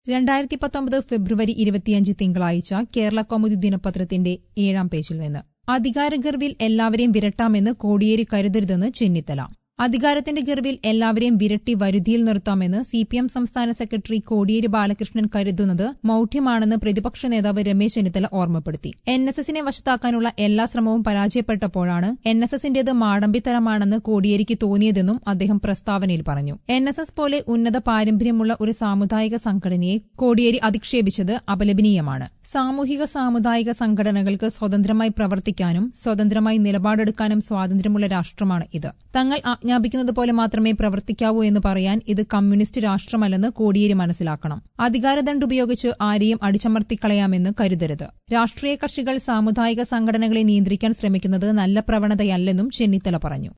രണ്ടായിരത്തി പത്തൊമ്പത് ഫെബ്രുവരി ഇരുപത്തിയഞ്ച് തിങ്കളാഴ്ച കേരള കൗമുദി ദിനപത്രത്തിന്റെ ഏഴാം പേജിൽ നിന്ന് അധികാരഗർവിൽ എല്ലാവരെയും വിരട്ടാമെന്ന് കോടിയേരി കരുതരുതെന്ന് ചെന്നിത്തല അധികാരത്തിന്റെ ഗർവിൽ എല്ലാവരെയും വിരട്ടി വരുതിയിൽ നിർത്താമെന്ന് സി പി എം സംസ്ഥാന സെക്രട്ടറി കോടിയേരി ബാലകൃഷ്ണൻ കരുതുന്നത് മൌഢ്യമാണെന്ന് പ്രതിപക്ഷ നേതാവ് രമേശ് ചെന്നിത്തല ഓർമ്മപ്പെടുത്തി എൻ എസ് എസിനെ വശത്താക്കാനുള്ള എല്ലാ ശ്രമവും പരാജയപ്പെട്ടപ്പോഴാണ് എൻ എസ് എസിന്റേത് മാടമ്പിത്തരമാണെന്ന് കോടിയേരിക്ക് തോന്നിയതെന്നും അദ്ദേഹം പ്രസ്താവനയിൽ പറഞ്ഞു എൻ എസ് എസ് പോലെ ഉന്നത പാരമ്പര്യമുള്ള ഒരു സാമുദായിക സംഘടനയെ കോടിയേരി അധിക്ഷേപിച്ചത് അപലപനീയമാണ് സാമൂഹിക സാമുദായിക സംഘടനകൾക്ക് സ്വതന്ത്രമായി പ്രവർത്തിക്കാനും സ്വതന്ത്രമായി നിലപാടെടുക്കാനും സ്വാതന്ത്ര്യമുള്ള രാഷ്ട്രമാണ് ഇത് തങ്ങൾ ആജ്ഞാപിക്കുന്നത് പോലെ മാത്രമേ പ്രവർത്തിക്കാവൂ എന്ന് പറയാൻ ഇത് കമ്മ്യൂണിസ്റ്റ് രാഷ്ട്രമല്ലെന്ന് കോടിയേരി മനസ്സിലാക്കണം അധികാരദണ്ഡ് ഉപയോഗിച്ച് ആരെയും അടിച്ചമർത്തിക്കളയാമെന്ന് കരുതരുത് രാഷ്ട്രീയ കക്ഷികൾ സാമുദായിക സംഘടനകളെ നിയന്ത്രിക്കാൻ ശ്രമിക്കുന്നത് നല്ല പ്രവണതയല്ലെന്നും ചെന്നിത്തല പറഞ്ഞു